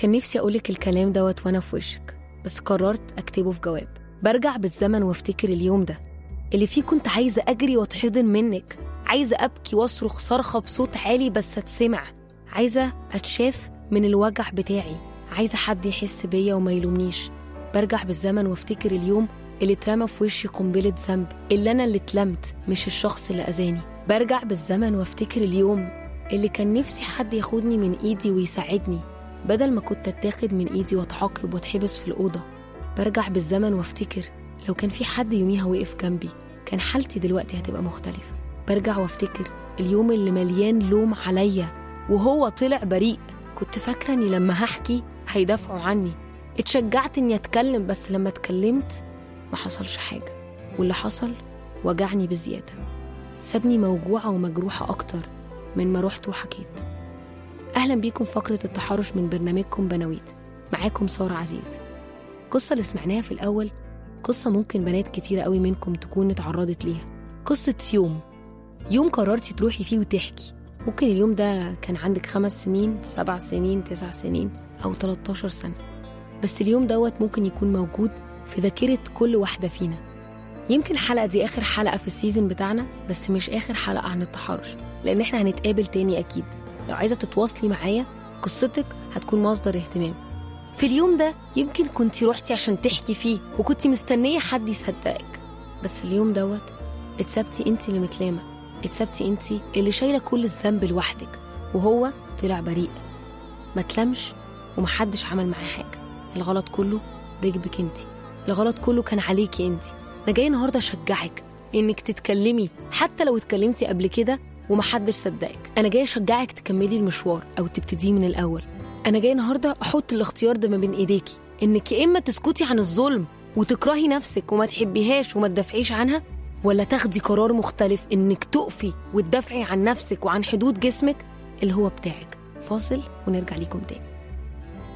كان نفسي أقولك الكلام دوت وأنا في وشك بس قررت أكتبه في جواب برجع بالزمن وافتكر اليوم ده اللي فيه كنت عايزة أجري وأتحضن منك عايزة أبكي وأصرخ صرخة بصوت عالي بس أتسمع عايزة أتشاف من الوجع بتاعي عايزة حد يحس بيا وما يلومنيش برجع بالزمن وافتكر اليوم اللي اترمى في وشي قنبلة ذنب اللي أنا اللي اتلمت مش الشخص اللي أذاني برجع بالزمن وافتكر اليوم اللي كان نفسي حد ياخدني من إيدي ويساعدني بدل ما كنت اتاخد من إيدي واتعاقب واتحبس في الأوضة برجع بالزمن وافتكر لو كان في حد يوميها وقف جنبي كان حالتي دلوقتي هتبقى مختلفة برجع وافتكر اليوم اللي مليان لوم عليا وهو طلع بريء كنت فاكرة اني لما هحكي هيدافعوا عني اتشجعت اني اتكلم بس لما اتكلمت ما حصلش حاجة واللي حصل وجعني بزيادة سابني موجوعة ومجروحة أكتر من ما رحت وحكيت أهلا بيكم في فقرة التحرش من برنامجكم بنويت معاكم سارة عزيز القصة اللي سمعناها في الأول قصة ممكن بنات كتيرة قوي منكم تكون اتعرضت ليها قصة يوم يوم قررتي تروحي فيه وتحكي ممكن اليوم ده كان عندك خمس سنين سبع سنين تسع سنين أو 13 سنة بس اليوم دوت ممكن يكون موجود في ذاكرة كل واحدة فينا يمكن الحلقة دي آخر حلقة في السيزون بتاعنا بس مش آخر حلقة عن التحرش لأن احنا هنتقابل تاني أكيد لو عايزة تتواصلي معايا قصتك هتكون مصدر اهتمام في اليوم ده يمكن كنتي روحتي عشان تحكي فيه وكنتي مستنية حد يصدقك بس اليوم دوت اتسبتي انت اللي متلامة اتسبتي انت اللي شايلة كل الذنب لوحدك وهو طلع بريء ما تلمش ومحدش عمل معاه حاجة الغلط كله ركبك انت الغلط كله كان عليكي انت انا جاي النهارده اشجعك انك تتكلمي حتى لو اتكلمتي قبل كده ومحدش صدقك انا جاي اشجعك تكملي المشوار او تبتديه من الاول انا جاي النهارده احط الاختيار ده ما بين ايديكي انك يا اما تسكتي عن الظلم وتكرهي نفسك وما تحبيهاش وما تدافعيش عنها ولا تاخدي قرار مختلف انك تقفي وتدافعي عن نفسك وعن حدود جسمك اللي هو بتاعك فاصل ونرجع ليكم تاني